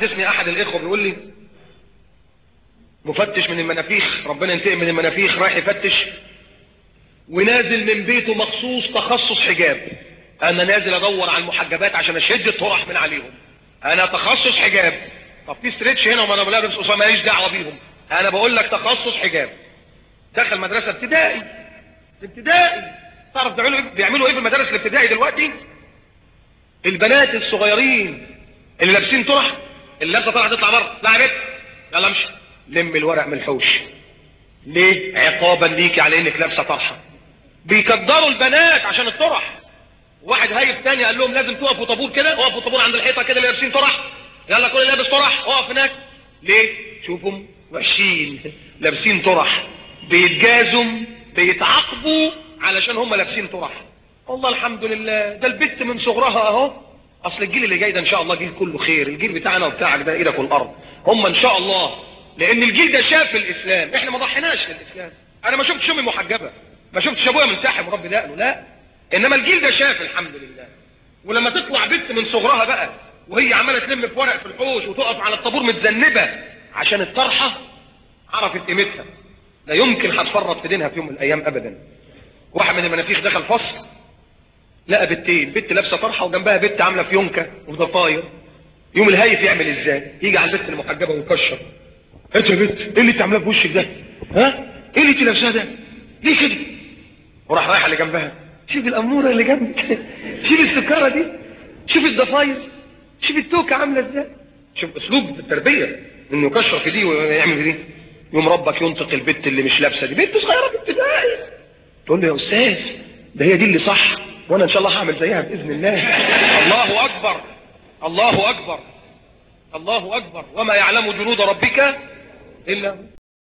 بيحدثني احد الاخوه بيقول لي مفتش من المنافيخ ربنا ينتقم من المنافيخ رايح يفتش ونازل من بيته مخصوص تخصص حجاب انا نازل ادور على المحجبات عشان اشد الطرح من عليهم انا تخصص حجاب طب في ستريتش هنا وانا بلابس قصير ماليش دعوه بيهم انا بقول لك تخصص حجاب دخل مدرسه ابتدائي ابتدائي تعرف بيعملوا ايه بيعملوا ايه في المدارس الابتدائي دلوقتي البنات الصغيرين اللي لابسين طرح اللي لابسه طرح تطلع بره لا يا بنت يلا امشي لم الورق من الحوش ليه عقابا ليكي على انك لابسه طرحه بيكدروا البنات عشان الطرح واحد هايب تاني قال لهم لازم تقفوا طابور كده وقفوا طابور عند الحيطه كده اللي لابسين طرح يلا كل اللي لابس طرح اقف هناك ليه شوفوا وحشين لابسين طرح بيتجازوا بيتعاقبوا علشان هم لابسين طرح والله الحمد لله ده البت من صغرها اهو اصل الجيل اللي جاي ده ان شاء الله جيل كله خير الجيل بتاعنا وبتاعك ده ايدك والارض هم ان شاء الله لان الجيل ده شاف الاسلام احنا ما ضحيناش في الاسلام انا ما شفتش امي محجبه ما شفتش ابويا منسحب ورب دقنه لا انما الجيل ده شاف الحمد لله ولما تطلع بنت من صغرها بقى وهي عماله تلم في ورق في الحوش وتقف على الطابور متذنبه عشان الطرحه عرفت قيمتها لا يمكن هتفرط في دينها في يوم من الايام ابدا واحد من المنافيخ دخل فصل لقى بنتين بنت لابسه طرحه وجنبها بنت عامله فيونكه وضفاير يوم الهايف يعمل ازاي يجي على البنت المحجبه ويكشر انت يا بنت ايه اللي انت عاملاه في وشك ده ها ايه اللي انت لابساه ده ليه كده وراح رايح اللي جنبها شوف الاموره اللي جنبك شوف السكره دي شوف الضفاير شوف التوكه عامله ازاي شوف اسلوب التربيه انه يكشر في دي ويعمل في دي يوم ربك ينطق البت اللي مش لابسه دي بنت صغيره في ابتدائي تقول له يا استاذ ده هي دي اللي صح وانا ان شاء الله هعمل زيها باذن الله الله اكبر الله اكبر الله اكبر وما يعلم جنود ربك الا هو